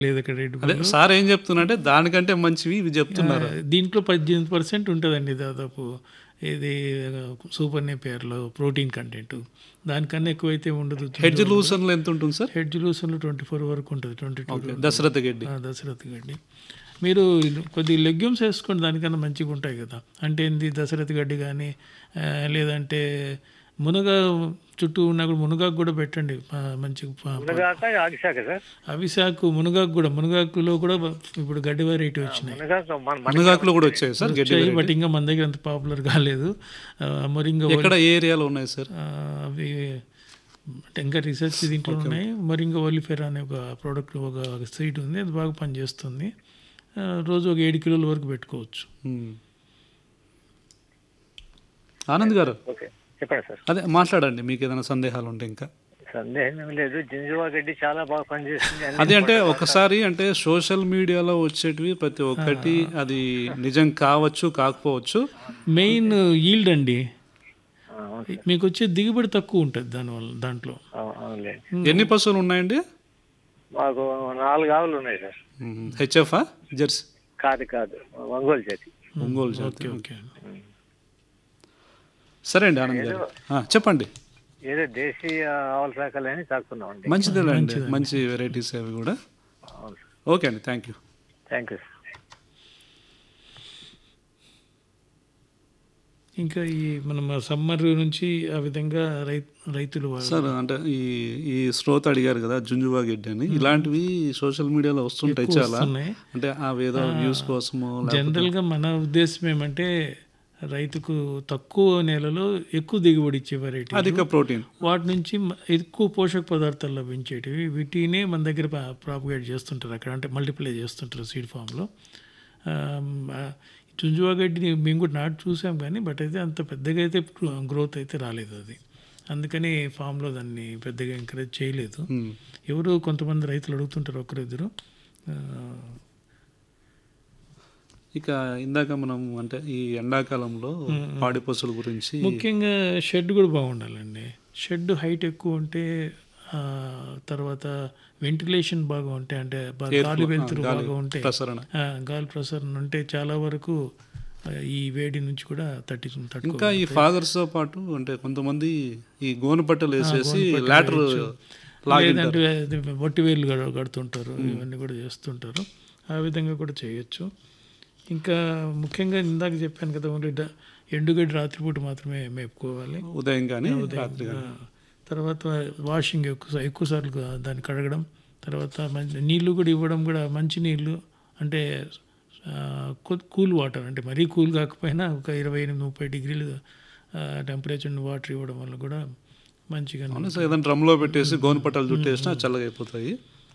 లేదు ఇక్కడ రెడ్ అదే సార్ ఏం చెప్తున్నారంటే దానికంటే మంచివి ఇవి చెప్తున్నారు దీంట్లో పద్దెనిమిది పర్సెంట్ ఉంటుందండి దాదాపు ఇది సూపర్ నేపియర్లో ప్రోటీన్ కంటెంట్ దానికన్నా ఎక్కువైతే ఉండదు హెడ్జ్ లూసన్లో ఎంత ఉంటుంది సార్ హెడ్ లూసన్లో ట్వంటీ ఫోర్ వరకు ఉంటుంది ట్వంటీ టూ దశరథ గడ్డి దశరథ గడ్డి మీరు కొద్ది లెగ్యూమ్స్ వేసుకోండి దానికన్నా మంచిగా ఉంటాయి కదా అంటే ఏంది దశరథ గడ్డి కానీ ఆ, లేదంటే మునగ చుట్టూ ఉన్న కూడా మునగాకు కూడా పెట్టండి ఆ, మంచిగా ప- మునగాక ఆగిశాక సార్ అవిశాకు మునగాకు కూడా మునగాకులో కూడా ఇప్పుడు గడ్డి వెరైటీ వచ్చినాయి మునగాక మన మన మునగాకులో కూడా వచ్చాయి సార్ గడ్డి వచ్చాయి బట్ ఇంకా మన దగ్గర అంత పాపులర్ కాలేదు ఆ, మరి ఇంకా ఎక్కడ ఏ ఏరియాలో ఉన్నాయి సార్ ఆ, అవి అంటే ఇంకా రీసెర్చ్ దీంట్లో ఉన్నాయి మరి ఇంకా ఒలిఫెరా అనే ఒక ప్రోడక్ట్ ఒక సీట్ ఉంది అది బాగా పనిచేస్తుంది ఆ, రోజు ఒక ఏడు కిలోల వరకు పెట్టుకోవచ్చు ఉమ్. ఆనంద్ గారు ఓకే చెప్పండి సార్ అదే మాట్లాడండి మీకు ఏదైనా సందేహాలు ఉంటే ఇంకా సందేహం ఏం లేదు జింజువా గడ్డి చాలా బాగా పనిచేస్తుంది అన్ని అది అంటే ఒకసారి అంటే సోషల్ మీడియాలో వచ్చేటివి ప్రతి ఒక్కటి అది నిజం కావచ్చు కాకపోవచ్చు మెయిన్ ఈల్డ్ అండి ఆ, అవును మీకు వచ్చే దిగుబడి తక్కువ ఉంటుంది దానివల్ల దాంట్లో అవు- అవునులేండి ఎన్ని పశువులు ఉన్నాయండి మాకు నాలుగు ఆవులు ఉన్నాయి సార్ హెచ్ఎఫా జెర్సీ కాదు కాదు ఒంగోలు జాతి ఒంగోలు జాతి ఓకే ఓకే సరే అండి ఆనంద్ గారు ఆ, చెప్పండి ఏదో దేశీయ ఆవుల శాఖలని సాగుతున్నాం అండి మంచిదేలండి మంచి వెరైటీస్ అవి కూడా అవును సార్ ఓకే అండి thank you thank you sir ఇంకా ఈ మనం సమ్మర్ నుంచి ఆ విధంగా రై రైతులు వాళ్ళు సార్ అంటే ఈ ఈ శ్రోత అడిగారు కదా జుంజువా గిడ్డి అని ఇలాంటివి సోషల్ మీడియాలో వస్తుంటాయి చాలా వస్తున్నాయి. అంటే ఆ ఏదో వ్యూస్ కోసము లేకపోతే- జనరల్గా మన ఉద్దేశం ఏమంటే రైతుకు తక్కువ నేలలో ఎక్కువ దిగుబడి ఇచ్చే వెరైటీ అధిక ప్రోటీన్ వాటి నుంచి మ- ఎక్కువ పోషక పదార్థాలు లభించేటివి వీటినే మన దగ్గర ప్రాపగేట్ చేస్తుంటారు అక్కడ అంటే మల్టిప్లై చేస్తుంటారు సీడ్ ఫామ్లో చుంజువా గడ్డిని మేము కూడా నాటు చూసాం కానీ బట్ అయితే అంత పెద్దగా అయితే గ్రోత్ అయితే రాలేదు అది అందుకని ఫామ్లో దాన్ని పెద్దగా ఎంకరేజ్ చేయలేదు ఉమ్. ఎవరు కొంతమంది రైతులు అడుగుతుంటారు ఒకరిద్దరు ఆ, ఇక ఇందాక మనం అంటే ఈ ఎండాకాలంలో పాడి పశువుల గురించి ముఖ్యంగా షెడ్ కూడా బాగుండాలండి షెడ్ హైట్ ఎక్కువ ఉంటే ఆ, తర్వాత వెంటిలేషన్ బాగా ఉంటే అంటే బాగా గాలి వెలుతురు బాగా ఉంటే ప్రసరణ ఆ, గాలి ప్రసరణ ఉంటే చాలా వరకు ఆ, ఈ వేడి నుంచి కూడా తట్టి తట్టుకో ఇంకా ఈ ఫాదర్స్ తో పాటు అంటే కొంతమంది ఈ గోను పట్టలు వేసేసి లాటర్ లేదంటే అది వట్టి వేలు గడ- కడుతుంటారు ఇవన్నీ కూడా చేస్తుంటారు ఆ విధంగా కూడా చేయొచ్చు ఇంకా ముఖ్యంగా ఇందాక చెప్పాను కదా ఓన్లీ డ- ఎండుగడ్డి రాత్రిపూట మాత్రమే మేపుకోవాలి ఉదయం కానీ రాత్రి ఆ, తర్వాత వాషింగ్ ఎక్కువ ఎక్కువ సార్లు గా- దాన్ని కడగడం తర్వాత మంచి నీళ్లు కూడా ఇవ్వడం కూడా మంచి నీళ్ళు అంటే కూల్ వాటర్ అంటే మరీ కూల్ కాకపోయినా ఒక ఇరవై ఎనిమిది ముప్పై డిగ్రీలు టెంపరేచర్ వాటర్ ఇవ్వడం వల్ల కూడా మంచిగా అవును సార్ ఏదైనా డ్రమ్లో పెట్టేసి గోను పట్టలు చుట్టేసినా చల్లగా అయిపోతాయి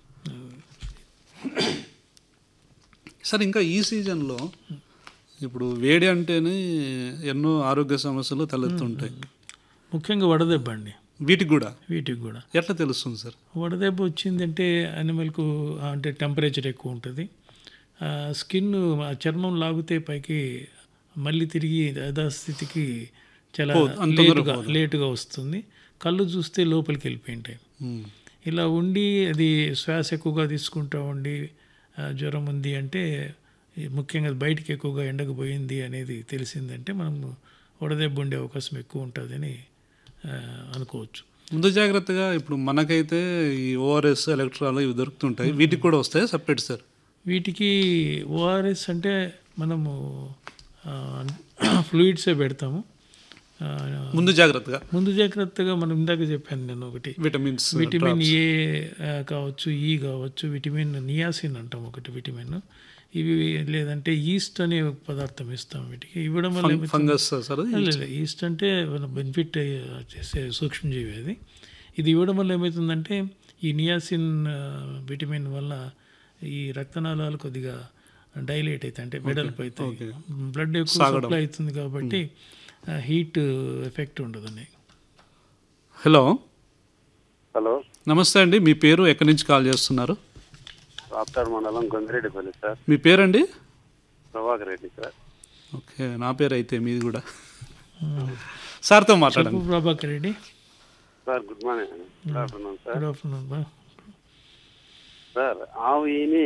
సార్ ఇంకా ఈ సీజన్లో ఇప్పుడు వేడి అంటేనే ఎన్నో ఆరోగ్య సమస్యలు తలెత్తుంటాయి ముఖ్యంగా వడదెబ్బ అండి వీటికి కూడా వీటికి కూడా ఎట్లా తెలుస్తుంది సార్ వడదెబ్బ వచ్చిందంటే అనిమల్కు అంటే టెంపరేచర్ ఎక్కువ ఉంటుంది ఆ, స్కిన్ ఆ చర్మం లాగితే పైకి మళ్ళీ తిరిగి యథాస్థితికి చాలా లేటుగా లేటుగా వస్తుంది కళ్ళు చూస్తే లోపలికి వెళ్ళిపోయి ఉంటాయి ఉమ్. ఇలా ఉండి అది శ్వాస ఎక్కువగా తీసుకుంటూ ఉండి ఆ, జ్వరం ఉంది అంటే ఈ ముఖ్యంగా అది బయటికి ఎక్కువగా ఎండకు పోయింది అనేది తెలిసిందంటే మనం వడదెబ్బ ఉండే అవకాశం ఎక్కువ ఉంటుందని ఆ, అనుకోవచ్చు ముందు జాగ్రత్తగా ఇప్పుడు మనకైతే ఈ ఓఆర్ఎస్ ఎలక్ట్రాల్ ఇవి దొరుకుతుంటాయి వీటికి కూడా వస్తాయి సపరేట్ సార్ వీటికి ఓఆర్ఎస్ అంటే మనము ఫ్లూయిడ్సే పెడతాము ఆ, ముందు జాగ్రత్తగా ముందు జాగ్రత్తగా మనం ఇందాక చెప్పాను నేను ఒకటి విటమిన్స్ విటమిన్ ఏ ఆ, కావచ్చు ఈ కావచ్చు విటమిన్ నియాసిన్ అంటాం ఒకటి విటమిన్ ఇవి లేదంటే ఈస్ట్ అనే ఒక పదార్థం ఇస్తాం వీటికి ఇవ్వడం వల్ల ఏమవుతుంది- ఫంగస్ సార్ అది? లేదు, లేదు. ఈస్ట్ అంటే మన బెనిఫిట్ చేసే సూక్ష్మజీవి అది ఇది ఇవ్వడం వల్ల ఏమవుతుందంటే ఈ నియాసిన్ ఆ, విటమిన్ వల్ల ఈ రక్తనాళాలు కొద్దిగా డైలేట్ అవుతాయి అంటే వెడల్పు అవుతాయి బ్లడ్ ఎక్కువ సప్లై అవుతుంది కాబట్టి హీట్ ఎఫెక్ట్ ఉండదని హలో హలో నమస్తే అండి మీ పేరు ఎక్కడి నుంచి కాల్ చేస్తున్నారు రాప్తాడు మండలం గొంజిరెడ్డిపల్లి సార్ మీ పేరండి ప్రభాకర్ రెడ్డి సార్ ఓకే నా పేరు అయితే మీది కూడా సార్తో మాట్లాడండి Prabhakar Reddy sir good morning good afternoon sir good afternoon బా సార్ ఆవు ఈని